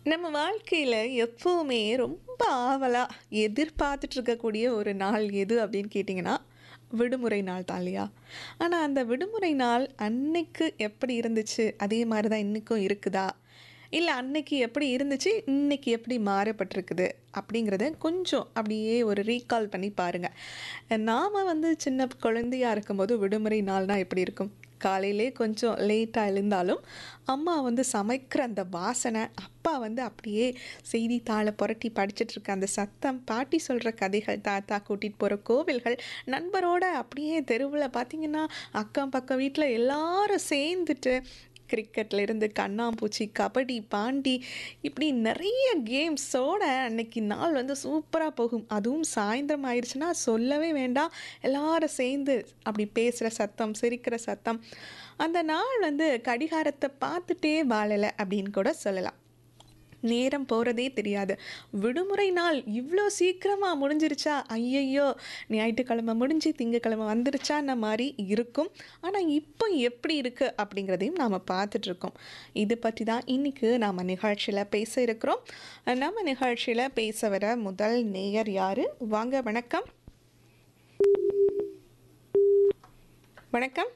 நம்ம வாழ்க்கையில் எப்போவுமே ரொம்ப ஆவலாக எதிர்பார்த்துட்டு இருக்கக்கூடிய ஒரு நாள் எது அப்படின்னு கேட்டிங்கன்னா விடுமுறை நாள் தான் இல்லையா ஆனால் அந்த விடுமுறை நாள் அன்னைக்கு எப்படி இருந்துச்சு அதே மாதிரி தான் இன்றைக்கும் இருக்குதா இல்லை அன்னைக்கு எப்படி இருந்துச்சு இன்னைக்கு எப்படி மாறப்பட்டிருக்குது அப்படிங்கிறத கொஞ்சம் அப்படியே ஒரு ரீகால் பண்ணி பாருங்கள் நாம் வந்து சின்ன குழந்தையா இருக்கும்போது விடுமுறை நாள்னா எப்படி இருக்கும் காலையிலே கொஞ்சம் லேட்டாக எழுந்தாலும் அம்மா வந்து சமைக்கிற அந்த வாசனை அப்பா வந்து அப்படியே செய்தித்தாளை புரட்டி படிச்சுட்டு இருக்க அந்த சத்தம் பாட்டி சொல்கிற கதைகள் தாத்தா கூட்டிகிட்டு போகிற கோவில்கள் நண்பரோட அப்படியே தெருவில் பார்த்தீங்கன்னா அக்கம் பக்கம் வீட்டில் எல்லாரும் சேர்ந்துட்டு கிரிக்கெட்ல இருந்து கண்ணாம்பூச்சி கபடி பாண்டி இப்படி நிறைய கேம்ஸோட அன்னைக்கு நாள் வந்து சூப்பராக போகும் அதுவும் சாயந்தரம் ஆயிடுச்சுன்னா சொல்லவே வேண்டாம் எல்லாரும் சேர்ந்து அப்படி பேசுகிற சத்தம் சிரிக்கிற சத்தம் அந்த நாள் வந்து கடிகாரத்தை பார்த்துட்டே வாழலை அப்படின்னு கூட சொல்லலாம் நேரம் போகிறதே தெரியாது விடுமுறை நாள் இவ்வளோ சீக்கிரமாக முடிஞ்சிருச்சா ஐயையோ ஞாயிற்றுக்கிழமை முடிஞ்சு திங்கக்கிழமை வந்துருச்சான்ன மாதிரி இருக்கும் ஆனால் இப்போ எப்படி இருக்குது அப்படிங்கிறதையும் நாம் பார்த்துட்ருக்கோம் இது பற்றி தான் இன்றைக்கி நாம் நிகழ்ச்சியில் பேச இருக்கிறோம் நம்ம நிகழ்ச்சியில் பேச வர முதல் நேயர் யார் வாங்க வணக்கம் வணக்கம்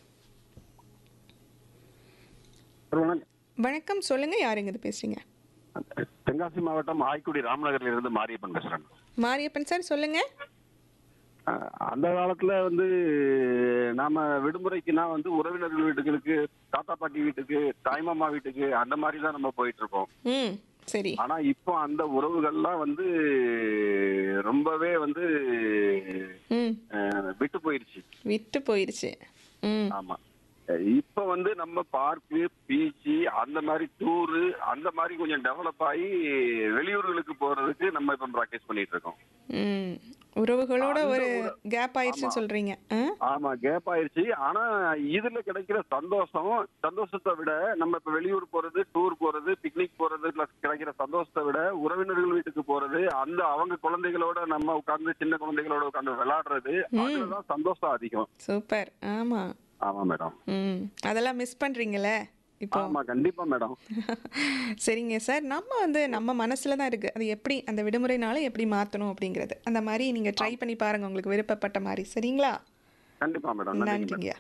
வணக்கம். வணக்கம் சொல்லுங்கள் யாருங்க இது பேசுகிறீங்க தென்காசி மாவட்டம் ஆய்க்குடி ராமநகர்ல இருந்து மாரியப்பன் பேசுறேன் மாரியப்பன் சார் சொல்லுங்கள் அஹ் அந்த காலத்துல வந்து நாம விடுமுறைக்குனா வந்து உறவினர்கள் வீட்டுகளுக்கு தாத்தா பாட்டி வீட்டுக்கு தாய்மாமா வீட்டுக்கு அந்த மாதிரி தான் நம்ம போயிட்டு இருக்கோம் ம் சரி ஆனா இப்போ அந்த உறவுகள்லாம் வந்து ரொம்பவே வந்து ம் அஹ், விட்டு போயிருச்சு விட்டு போயிருச்சு ம் ஆமா அஹ் இப்ப வந்து நம்ம பார்க்கு பீச்சு அந்த மாதிரி டூரு அந்த மாதிரி கொஞ்சம் டெவலப் ஆகி வெளியூர்களுக்கு போறதுக்கு நம்ம இப்ப ப்ராக்டிஸ் பண்ணிட்டு இருக்கோம் ம் உறவுகளோட அந்த ஒரு உற- கேப் ஆயிடுச்சுன்னு ஆமா. சொல்றீங்க ஆ? ஆமா கேப் ஆயிருச்சு ஆனா இதுல கிடைக்கிற சந்தோஷம் சந்தோஷத்தை விட நம்ம இப்ப வெளியூர் போறது டூர் போறது பிக்னிக் போறது plus கிடைக்கிற சந்தோஷத்தை விட உறவினர்கள் வீட்டுக்கு போறது அந்த அவங்க குழந்தைகளோட நம்ம உட்கார்ந்து சின்ன குழந்தைகளோட உட்கார்ந்து விளையாடுறது அதுலதான் சந்தோஷம் அதிகம் சூப்பர் ஆமா ஆமா மேடம் ம் அதெல்லாம் மிஸ் பண்றீங்களே இப்போ ஆமா கண்டிப்பா மேடம் சரிங்க சார் நம்ம வந்து நம்ம மனசுல தான் இருக்கு அது எப்படி அந்த விடுமுறை நாளை எப்படி மாத்தணும் அப்படிங்கிறது அந்த மாதிரி நீங்க ட்ரை பண்ணி பாருங்க உங்களுக்கு விருப்பப்பட்ட மாதிரி சரிங்களா கண்டிப்பா மேடம் நன்றி மேடம். நன்றிங்க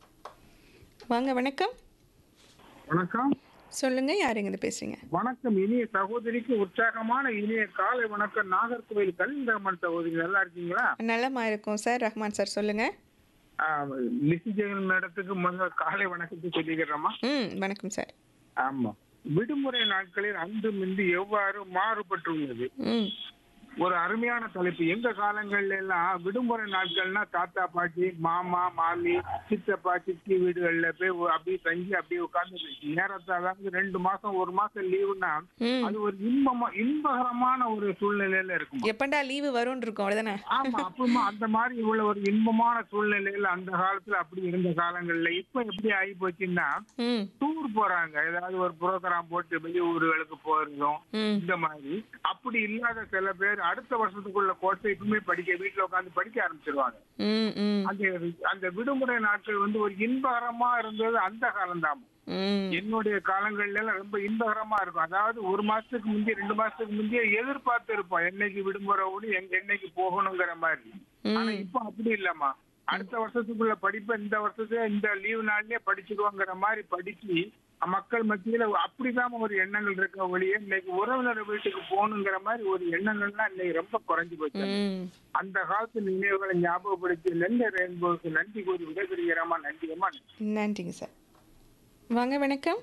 வாங்க வணக்கம் வணக்கம் சொல்லுங்க யாருங்க இது பேசுறீங்க வணக்கம் இனிய சகோதரிக்கு உற்சாகமான இனிய காலை வணக்கம் நாகர்கோவில் கலிந்தரமன் சகோதரி நல்லா இருக்கீங்களா நலமா இருக்கும் சார் ரஹ்மான் சார் சொல்லுங்க ஆஹ், லிசி ஜெகன் மேடத்துக்கு முதல்ல காலை வணக்கத்தை சொல்லிக்கிறோமா ம் வணக்கம் சார் ஆமா விடுமுறை நாட்களில் அன்று மிந்தி எவ்வாறு மாறுபட்டுள்ளது ம் ஒரு அருமையான தலைப்பு எங்க காலங்கள்ல எல்லாம் விடுமுறை நாட்கள்னா தாத்தா பாட்டி மாமா மாமி சித்தப்பா சித்தி வீடுகள்ல போய் ஒ- அப்படியே தங்கி அப்படியே உட்கார்ந்து நேரத்தை அதாவது ரெண்டு மாசம் ஒரு மாசம் லீவுனா ம் அது ஒரு இன்பமா இன்பகரமான ஒரு சூழ்நிலையில இருக்கும் எப்பண்டா லீவு வரும்னு இருக்கும் அவ்வளோதானே ஆமா அப்பமா அந்த மாதிரி உள்ள ஒரு இன்பமான சூழ்நிலையில அந்த காலத்துல அப்படி இருந்த காலங்கள்ல இப்ப எப்படி ஆகி போச்சுன்னா ம் டூர் போறாங்க ஏதாவது ஒரு புரோகிராம் போட்டு வெளியூர்களுக்கு போறதும் ம் இந்த மாதிரி அப்படி இல்லாத சில பேர் அடுத்த வருஷத்துக்குள்ள கோர்ஸை இப்பவுமே படிக்க வீட்டுல உட்காந்து படிக்க ஆரம்பிச்சிருவாங்க ம் ம் அந்த அந்த விடுமுறை நாட்கள் வந்து ஒரு இன்பகரமா இருந்தது அந்த காலம்தான் ம் என்னுடைய காலங்கள்ல எல்லாம் ரொம்ப இன்பகரமா இருக்கும் அதாவது ஒரு மாசத்துக்கு முந்தைய ரெண்டு மாசத்துக்கு முந்தைய எதிர்பார்த்து இருப்போம் என்னைக்கு விடுமுறை ஓடி எங்க என்னைக்கு போகணுங்கிற மாதிரி ஆனா இப்ப அப்படி இல்லம்மா அடுத்த வருஷத்துக்குள்ள படிப்பை இந்த வருஷத்துல இந்த லீவு நாள்லயே படிச்சுக்குவோங்கிற மாதிரி படிச்சு மக்கள் மத்தியில அப்படிதான் ஒரு எண்ணங்கள் இருக்க ஒழிய இன்னைக்கு உறவினர் வீட்டுக்கு போகணுங்கிற மாதிரி ஒரு எண்ணங்கள்லாம் இன்னைக்கு ரொம்ப குறைஞ்சு போச்சு ம் அந்த காலத்து நினைவுகளை ஞாபகப்படுத்தி நெல்லை ரெயின்போக்கு நன்றி கூறி விடைபெறுகிறோமா நன்றியம்மா நன்றிங்க சார் வாங்க வணக்கம்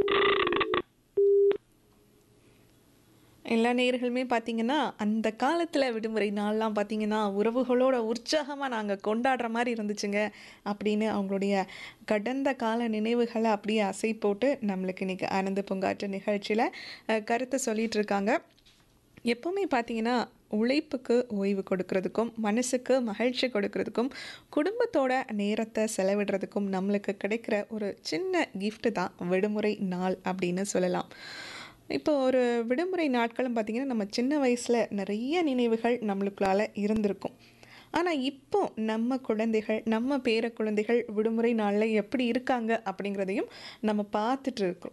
எல்லா நேயர்களுமே பார்த்தீங்கன்னா அந்த காலத்தில் விடுமுறை நாள்லாம் பார்த்தீங்கன்னா உறவுகளோட உற்சாகமாக நாங்கள் கொண்டாடுற மாதிரி இருந்துச்சுங்க அப்படின்னு அவங்களுடைய கடந்த கால நினைவுகளை அப்படியே அசை போட்டு நம்மளுக்கு இன்றைக்கி ஆனந்த பூங்காற்று நிகழ்ச்சியில் அஹ், கருத்து சொல்லிட்டு இருக்காங்க எப்போவுமே பார்த்தீங்கன்னா உழைப்புக்கு ஓய்வு கொடுக்கறதுக்கும் மனசுக்கு மகிழ்ச்சி கொடுக்கறதுக்கும் குடும்பத்தோட நேரத்தை செலவிடுறதுக்கும் நம்மளுக்கு கிடைக்கிற ஒரு சின்ன gift தான் விடுமுறை நாள் அப்படின்னு சொல்லலாம் இப்போ ஒரு விடுமுறை நாட்களும் பார்த்திங்கன்னா நம்ம சின்ன வயசில் நிறைய நினைவுகள் நம்மளுக்குள்ளால இருந்திருக்கும் ஆனால் இப்போ நம்ம குழந்தைகள் நம்ம பேர குழந்தைகள் விடுமுறை நாளில் எப்படி இருக்காங்க அப்படிங்கிறதையும் நம்ம பார்த்துட்டு இருக்கோம்